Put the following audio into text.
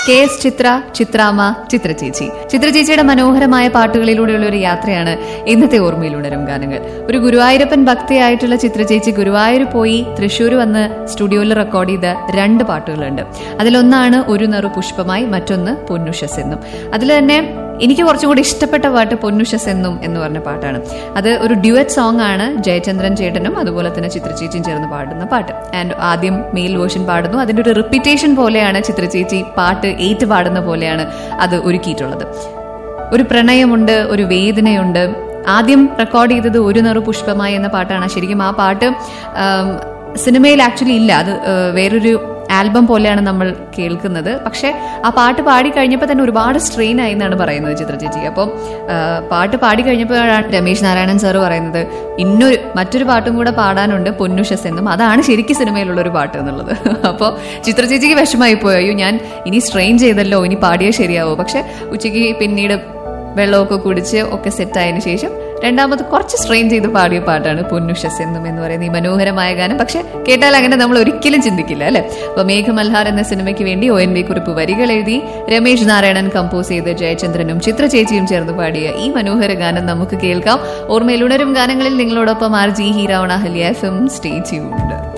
K S ചിത്ര ചിത്രാമ ചിത്ര ചേച്ചി ചിത്ര ചേച്ചിയുടെ മനോഹരമായ പാട്ടുകളിലൂടെയുള്ള ഒരു യാത്രയാണ് ഇന്നത്തെ ഓർമ്മയിലുണരും ഗാനങ്ങൾ ഒരു ഗുരുവായൂരപ്പൻ ഭക്തിയായിട്ടുള്ള ചിത്ര ചേച്ചി ഗുരുവായൂർ പോയി തൃശ്ശൂർ വന്ന് സ്റ്റുഡിയോയിൽ റെക്കോർഡ് ചെയ്ത രണ്ട് പാട്ടുകളുണ്ട് അതിലൊന്നാണ് ഒരു നറു പുഷ്പമായി മറ്റൊന്ന് പൊന്നുഷസ് എന്നും അതിൽ തന്നെ എനിക്ക് കുറച്ചും കൂടി ഇഷ്ടപ്പെട്ട പാട്ട് പൊന്നുഷസ് എന്നും എന്ന് പറഞ്ഞ പാട്ടാണ് അത് ഒരു ഡ്യുവറ്റ് സോങ് ആണ് ജയചന്ദ്രൻ ചേട്ടനും അതുപോലെ തന്നെ ചിത്രചേച്ചിയും ചേർന്ന് പാടുന്ന പാട്ട് ആൻഡ് ആദ്യം മെയിൽ വേർഷൻ പാടുന്നു അതിന്റെ ഒരു റിപ്പീറ്റേഷൻ പോലെയാണ് ചിത്രചേച്ചി പാട്ട് ഏറ്റ് പാടുന്ന പോലെയാണ് അത് ഒരുക്കിയിട്ടുള്ളത് ഒരു പ്രണയമുണ്ട് ഒരു വേദനയുണ്ട് ആദ്യം റെക്കോർഡ് ചെയ്തത് ഒരു നറു പുഷ്പമായി എന്ന പാട്ടാണ് ശരിക്കും ആ പാട്ട് ആം, സിനിമയിൽ ആക്ച്വലി ഇല്ല അത് ആ, വേറൊരു ആൽബം പോലെയാണ് നമ്മൾ കേൾക്കുന്നത് പക്ഷെ ആ പാട്ട് പാടി കഴിഞ്ഞപ്പോൾ തന്നെ ഒരുപാട് സ്ട്രെയിൻ ആയി എന്നാണ് പറയുന്നത് ചിത്ര ചേച്ചി അപ്പം ആ, പാട്ട് പാടി കഴിഞ്ഞപ്പോഴാണ് രമേശ് നാരായണൻ സാറ് പറയുന്നത് ഇന്നൊരു മറ്റൊരു പാട്ടും കൂടെ പാടാനുണ്ട് പൊന്നുഷസ് എന്നും അതാണ് ശരിക്കും സിനിമയിലുള്ള ഒരു പാട്ട് എന്നുള്ളത് അപ്പോൾ ചിത്ര ചേച്ചിക്ക് വിഷമായി പോയി അയ്യോ ഞാൻ ഇനി സ്ട്രെയിൻ ചെയ്തല്ലോ ഇനി പാടിയാൽ ശരിയാവോ പക്ഷെ ഉച്ചയ്ക്ക് പിന്നീട് വെള്ളമൊക്കെ കുടിച്ച് ഒക്കെ സെറ്റായതിനു ശേഷം രണ്ടാമത് കുറച്ച് സ്ട്രെയിൻ ചെയ്ത് പാടിയ പാട്ടാണ് പൊന്നുഷസ് എന്നും എന്ന് പറയുന്ന ഈ മനോഹരമായ ഗാനം പക്ഷെ കേട്ടാൽ അങ്ങനെ നമ്മൾ ഒരിക്കലും ചിന്തിക്കില്ല അല്ലെ അപ്പൊ മേഘമൽഹാർ എന്ന സിനിമയ്ക്ക് വേണ്ടി ഒ എൻ വി കുറിപ്പ് വരികൾ എഴുതി രമേശ് നാരായണൻ കമ്പോസ് ചെയ്ത് ജയചന്ദ്രനും ചിത്ര ചേച്ചിയും ചേർന്ന് പാടിയ ഈ മനോഹര ഗാനം നമുക്ക് കേൾക്കാം ഓർമ്മയിൽ ഉണരും ഗാനങ്ങളിൽ നിങ്ങളോടൊപ്പം ആർ ജി ഹീരാവണ ഹലിയ എഫ് എം സ്റ്റേ ട്യൂൺഡ്